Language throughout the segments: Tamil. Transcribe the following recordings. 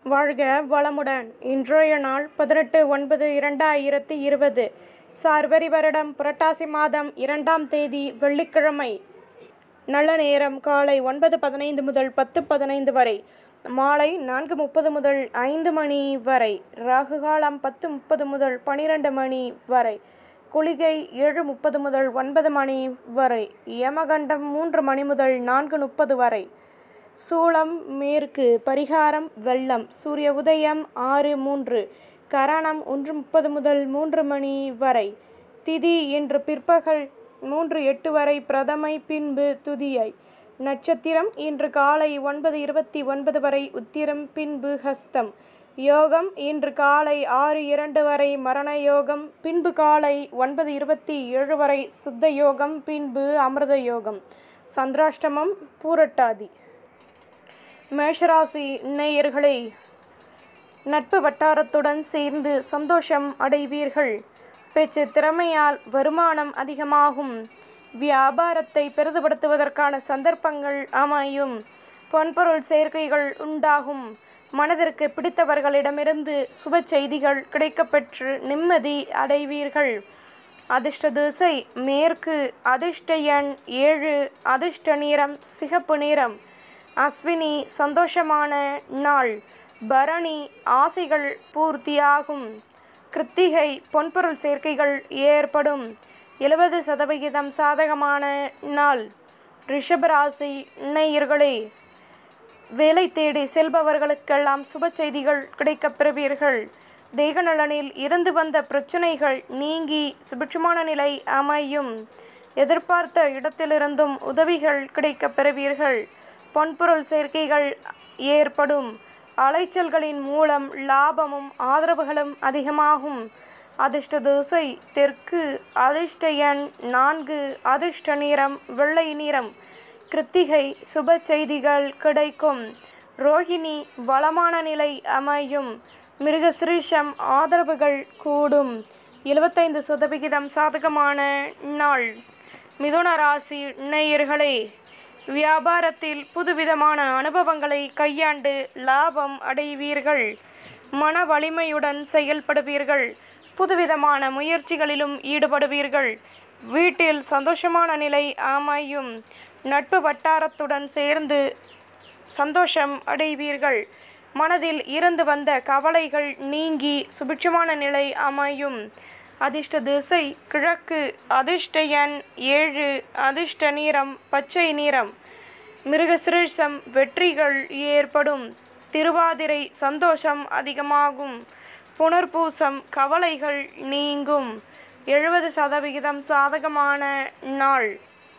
வாழ்க வளமுடன் இன்றைய நாள் பதினெட்டு ஒன்பது இரண்டாயிரத்தி இருபது சார்வரி வருடம் புரட்டாசி மாதம் இரண்டாம் தேதி வெள்ளிக்கிழமை நல்ல நேரம் காலை ஒன்பது பதினைந்து முதல் பத்து பதினைந்து வரை மாலை நான்கு முப்பது முதல் ஐந்து மணி வரை ராகு காலம் பத்து முப்பது முதல் பனிரெண்டு மணி வரை குளிகை ஏழு முப்பது முதல் ஒன்பது மணி வரை யமகண்டம் மூன்று மணி முதல் நான்கு முப்பது வரை சூளம் மேற்கு பரிகாரம் வெள்ளம் சூரிய உதயம் ஆறு மூன்று கரணம் ஒன்று முப்பது முதல் மூன்று மணி வரை திதி இன்று பிற்பகல் மூன்று எட்டு வரை பிரதமை பின்பு துதியை நட்சத்திரம் இன்று காலை ஒன்பது இருபத்தி ஒன்பது வரை உத்திரம் பின்பு ஹஸ்தம் யோகம் இன்று காலை ஆறு இரண்டு வரை மரண யோகம் பின்பு காலை ஒன்பது இருபத்தி ஏழு வரை சுத்த யோகம் பின்பு அமிர்த யோகம் சந்திராஷ்டமம் பூரட்டாதி மேஷராசி நேயர்களே நட்பு வட்டாரத்துடன் சேர்ந்து சந்தோஷம் அடைவீர்கள் பேச்சு திறமையால் வருமானம் அதிகமாகும் வியாபாரத்தை பெரிதுபடுத்துவதற்கான சந்தர்ப்பங்கள் அமையும் பொன்பொருள் சேர்க்கைகள் உண்டாகும் மனதிற்கு பிடித்தவர்களிடமிருந்து சுப செய்திகள் கிடைக்கப்பெற்று நிம்மதி அடைவீர்கள் அதிர்ஷ்ட திசை மேற்கு அதிர்ஷ்ட எண் ஏழு அதிர்ஷ்ட நிறம் சிகப்பு நிறம் அஸ்வினி சந்தோஷமான நாள் பரணி ஆசைகள் பூர்த்தியாகும் கிருத்திகை பொன்பொருள் சேர்க்கைகள் ஏற்படும் எழுபது சதவிகிதம் சாதகமான நாள் ரிஷபராசி நேயர்களே வேலை தேடி செல்பவர்களுக்கெல்லாம் சுப செய்திகள் கிடைக்கப் பெறுவீர்கள் தேக நலனில் இருந்து வந்த பிரச்சனைகள் நீங்கி சுபிட்சமான நிலை அமையும் எதிர்பார்த்த இடத்திலிருந்தும் உதவிகள் கிடைக்கப் பெறுவீர்கள் பொன்பொருள் சேர்க்கைகள் ஏற்படும் அலைச்சல்களின் மூலம் லாபமும் ஆதரவுகளும் அதிகமாகும் அதிர்ஷ்ட தோசை தெற்கு அதிர்ஷ்ட எண் நான்கு அதிர்ஷ்ட நிறம் வெள்ளை நிறம் கிருத்திகை சுப செய்திகள் கிடைக்கும் ரோஹிணி வளமான நிலை அமையும் மிருகசிரீஷம் ஆதரவுகள் கூடும் எழுபத்தைந்து சதவிகிதம் சாதகமான நாள் மிதுன ராசி நேயர்களே வியாபாரத்தில் புதுவிதமான அனுபவங்களை கையாண்டு லாபம் அடைவீர்கள் மன வலிமையுடன் செயல்படுவீர்கள் புதுவிதமான முயற்சிகளிலும் ஈடுபடுவீர்கள் வீட்டில் சந்தோஷமான நிலை அமையும் நட்பு வட்டாரத்துடன் சேர்ந்து சந்தோஷம் அடைவீர்கள் மனதில் இருந்து வந்த கவலைகள் நீங்கி சுபிட்சமான நிலை அமையும் அதிர்ஷ்ட திசை கிழக்கு அதிர்ஷ்ட எண் ஏழு அதிர்ஷ்ட நிறம் பச்சை நிறம் மிருகசிரீஷம் வெற்றிகள் ஏற்படும் திருவாதிரை சந்தோஷம் அதிகமாகும் புனர்பூசம் கவலைகள் நீங்கும் எழுபது சதவிகிதம் சாதகமான நாள்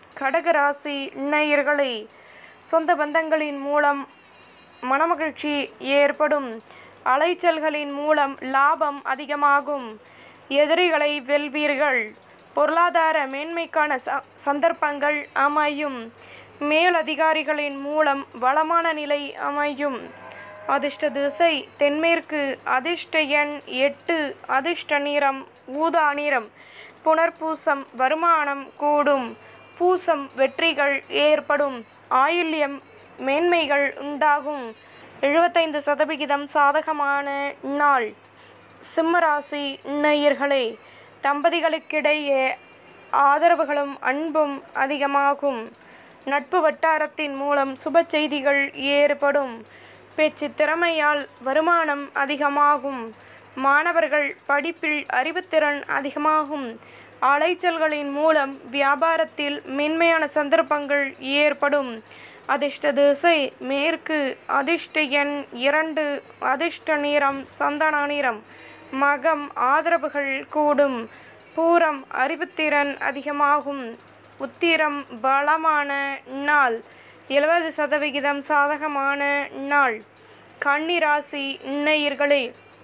கடகராசி நேயர்களே சொந்த பந்தங்களின் மூலம் மனமகிழ்ச்சி ஏற்படும் அலைச்சல்களின் மூலம் லாபம் அதிகமாகும் எதிரிகளை வெல்வீர்கள் பொருளாதார மேன்மைக்கான ச சந்தர்ப்பங்கள் அமையும் மேலதிகாரிகளின் மூலம் வளமான நிலை அமையும் அதிர்ஷ்ட திசை தென்மேற்கு அதிர்ஷ்ட எண் எட்டு அதிர்ஷ்ட நிறம் ஊதா நிறம் புனர்பூசம் வருமானம் கூடும் பூசம் வெற்றிகள் ஏற்படும் ஆயுள்யம் மேன்மைகள் உண்டாகும் எழுபத்தைந்து சதவிகிதம் சாதகமான நாள் சிம்மராசி நேயர்களே தம்பதிகளுக்கிடையே ஆதரவுகளும் அன்பும் அதிகமாகும் நட்பு வட்டாரத்தின் மூலம் சுப செய்திகள் ஏற்படும் பேச்சு திறமையால் வருமானம் அதிகமாகும் மாணவர்கள் படிப்பில் அறிவுத்திறன் அதிகமாகும் அலைச்சல்களின் மூலம் வியாபாரத்தில் மென்மையான சந்தர்ப்பங்கள் ஏற்படும் அதிர்ஷ்ட திசை மேற்கு அதிர்ஷ்ட எண் இரண்டு அதிர்ஷ்ட நிறம் சந்தன நிறம் மகம் ஆதரவுகள் கூடும் பூரம் அறிவுத்திறன் அதிகமாகும் உத்திரம் பலமான நாள் எழுபது சதவிகிதம் சாதகமான நாள் கன்னிராசி நேயர்களே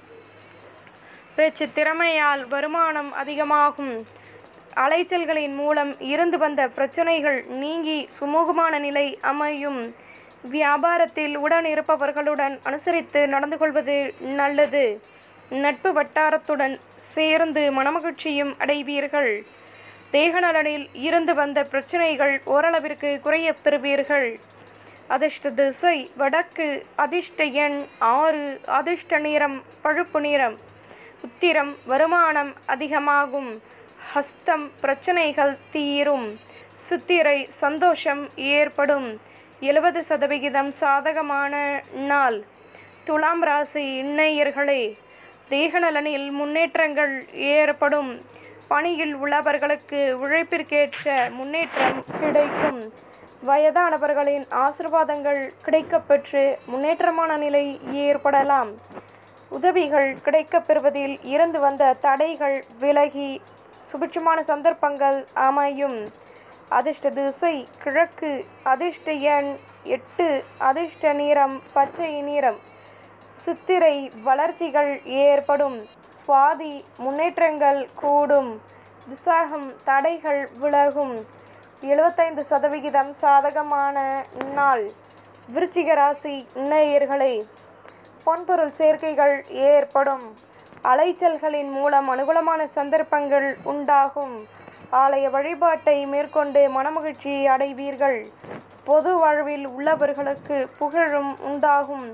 பேச்சு திறமையால் வருமானம் அதிகமாகும் அலைச்சல்களின் மூலம் இருந்து வந்த பிரச்சனைகள் நீங்கி சுமூகமான நிலை அமையும் வியாபாரத்தில் உடன் இருப்பவர்களுடன் அனுசரித்து நடந்து கொள்வது நல்லது நட்பு வட்டாரத்துடன் சேர்ந்து மனமகிழ்ச்சியும் அடைவீர்கள் தேகநலனில் இருந்து வந்த பிரச்சனைகள் ஓரளவிற்கு குறையப் பெறுவீர்கள் அதிர்ஷ்ட திசை வடக்கு அதிர்ஷ்ட எண் ஆறு அதிர்ஷ்ட நிறம் பழுப்பு நிறம் உத்திரம் வருமானம் அதிகமாகும் ஹஸ்தம் பிரச்சனைகள் தீரும் சித்திரை சந்தோஷம் ஏற்படும் எழுபது சதவிகிதம் சாதகமான நாள் துலாம் ராசி நேயர்களே தேகநலனில் முன்னேற்றங்கள் ஏற்படும் பணியில் உள்ளவர்களுக்கு உழைப்பிற்கேற்ற முன்னேற்றம் கிடைக்கும் வயதானவர்களின் ஆசிர்வாதங்கள் கிடைக்கப்பெற்று முன்னேற்றமான நிலை ஏற்படலாம் உதவிகள் கிடைக்கப் பெறுவதில் இருந்து வந்த தடைகள் விலகி சுபிட்சமான சந்தர்ப்பங்கள் அமையும் அதிர்ஷ்ட திசை கிழக்கு அதிர்ஷ்ட எண் எட்டு அதிர்ஷ்ட நிறம் பச்சை நிறம் சித்திரை வளர்ச்சிகள் ஏற்படும் சுவாதி முன்னேற்றங்கள் கூடும் விசாகம் தடைகள் விலகும் எழுபத்தைந்து சதவிகிதம் சாதகமான நாள் விருச்சிக ராசி நேயர்களே பொன்பொருள் சேர்க்கைகள் ஏற்படும் அலைச்சல்களின் மூலம் அனுகூலமான சந்தர்ப்பங்கள் உண்டாகும் ஆலய வழிபாட்டை மேற்கொண்டு மனமகிழ்ச்சி அடைவீர்கள் பொது வாழ்வில் உள்ளவர்களுக்கு புகழும் உண்டாகும்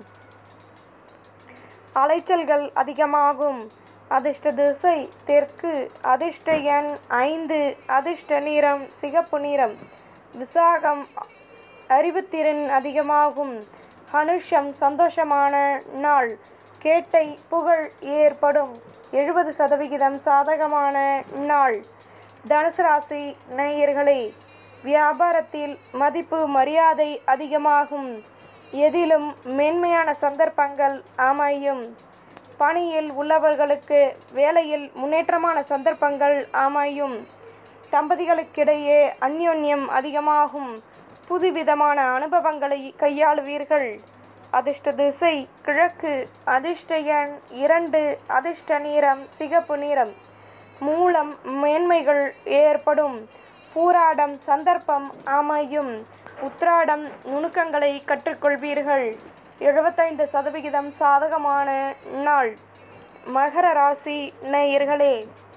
அலைச்சல்கள் அதிகமாகும் அதிர்ஷ்ட திசை தெற்கு அதிர்ஷ்ட எண் ஐந்து அதிர்ஷ்ட நிறம் சிகப்பு நிறம் விசாகம் அறிவுத்திறன் அதிகமாகும் அனுஷம் சந்தோஷமான நாள் கேட்டை புகழ் ஏற்படும் எழுபது சதவிகிதம் சாதகமான நாள் தனுசு ராசி நேயர்களே வியாபாரத்தில் மதிப்பு மரியாதை அதிகமாகும் எதிலும் மென்மையான சந்தர்ப்பங்கள் அமையும் பணியில் உள்ளவர்களுக்கு வேலையில் முன்னேற்றமான சந்தர்ப்பங்கள் அமையும் தம்பதிகளுக்கிடையே அந்யோன்யம் அதிகமாகும் புதுவிதமான அனுபவங்களை கையாளுவீர்கள் அதிர்ஷ்ட திசை கிழக்கு அதிர்ஷ்ட எண் இரண்டு அதிர்ஷ்ட நிறம் சிகப்பு நிறம் மூலம் மேன்மைகள் ஏற்படும் பூராடம் சந்தர்ப்பம் அமையும் உத்ராடம் நுணுக்கங்களை கற்றுக்கொள்வீர்கள் எழுபத்தைந்து சதவிகிதம் சாதகமான நாள் மகர ராசி நேயர்களே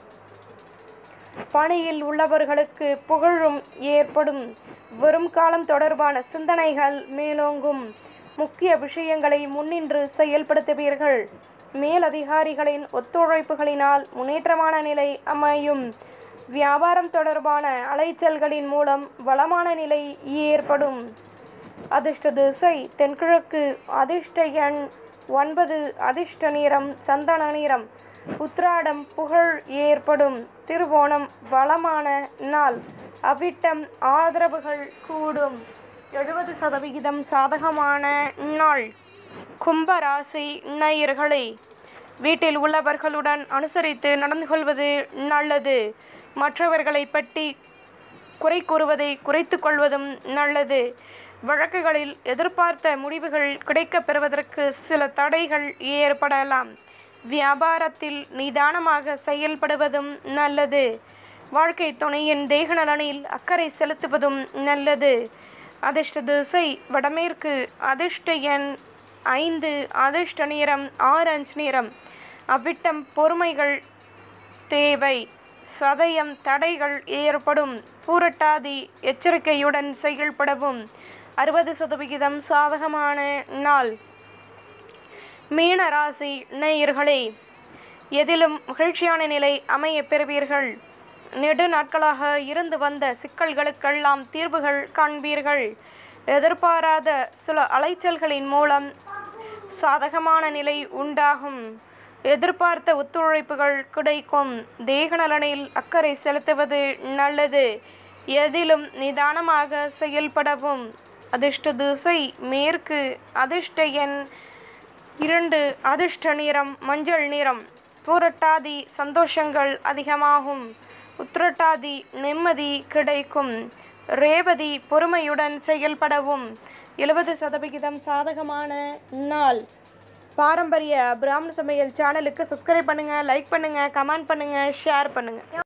பணியில் உள்ளவர்களுக்கு புகழும் ஏற்படும் வரும் காலம் தொடர்பான சிந்தனைகள் மேலோங்கும் முக்கிய விஷயங்களை முன்னின்று செயல்படுத்துவீர்கள் மேலதிகாரிகளின் ஒத்துழைப்புகளினால் முன்னேற்றமான நிலை அமையும் வியாபாரம் தொடர்பான அலைச்சல்களின் மூலம் வளமான நிலை ஏற்படும் அதிர்ஷ்ட திசை தென்கிழக்கு அதிர்ஷ்ட எண் ஒன்பது அதிர்ஷ்ட நிறம் சந்தன நிறம் உத்ராடம் புகழ் ஏற்படும் திருவோணம் வளமான நாள் அவிட்டம் ஆதரவுகள் கூடும் எழுபது சதவிகிதம் சாதகமான நாள் கும்பராசி நேயர்களே வீட்டில் உள்ளவர்களுடன் அனுசரித்து நடந்து கொள்வது நல்லது மற்றவர்களை பற்றி குறை கூறுவதை குறைத்து கொள்வதும் நல்லது வழக்குகளில் எதிர்பார்த்த முடிவுகள் கிடைக்கப் பெறுவதற்கு சில தடைகள் ஏற்படலாம் வியாபாரத்தில் நிதானமாக செயல்படுவதும் நல்லது வாழ்க்கை துணையின் தேகநலனில் அக்கறை செலுத்துவதும் நல்லது அதிர்ஷ்ட திசை வடமேற்கு அதிர்ஷ்ட எண் ஐந்து அதிர்ஷ்ட நிறம் ஆரஞ்சு நிறம் அவ்விட்டம் பொறுமைகள் தேவை சதயம் தடைகள் ஏற்படும் பூரட்டாதி எச்சரிக்கையுடன் செயல்படவும் அறுபது சதவிகிதம் சாதகமான நாள் மீன ராசி நேயர்களே எதிலும் மகிழ்ச்சியான நிலை அமைய பெறுவீர்கள் நெடு நாட்களாக இருந்து வந்த சிக்கல்களுக்கெல்லாம் தீர்வுகள் காண்பீர்கள் எதிர்பாராத சில அலைச்சல்களின் மூலம் சாதகமான நிலை உண்டாகும் எதிர்பார்த்த ஒத்துழைப்புகள் கிடைக்கும் தேகநலனில் அக்கறை செலுத்துவது நல்லது எதிலும் நிதானமாக செயல்படவும் அதிர்ஷ்ட திசை மேற்கு அதிர்ஷ்ட எண் இரண்டு அதிர்ஷ்ட நிறம் மஞ்சள் நிறம் பூரட்டாதி சந்தோஷங்கள் அதிகமாகும் உத்திரட்டாதி நிம்மதி கிடைக்கும் ரேவதி பொறுமையுடன் செயல்படவும் எழுபது சதவிகிதம் சாதகமான நாள் பாரம்பரிய பிராமண சமையல் சேனலுக்கு சப்ஸ்கிரைப் பண்ணுங்கள் லைக் பண்ணுங்கள் கமெண்ட் பண்ணுங்கள் ஷேர் பண்ணுங்கள்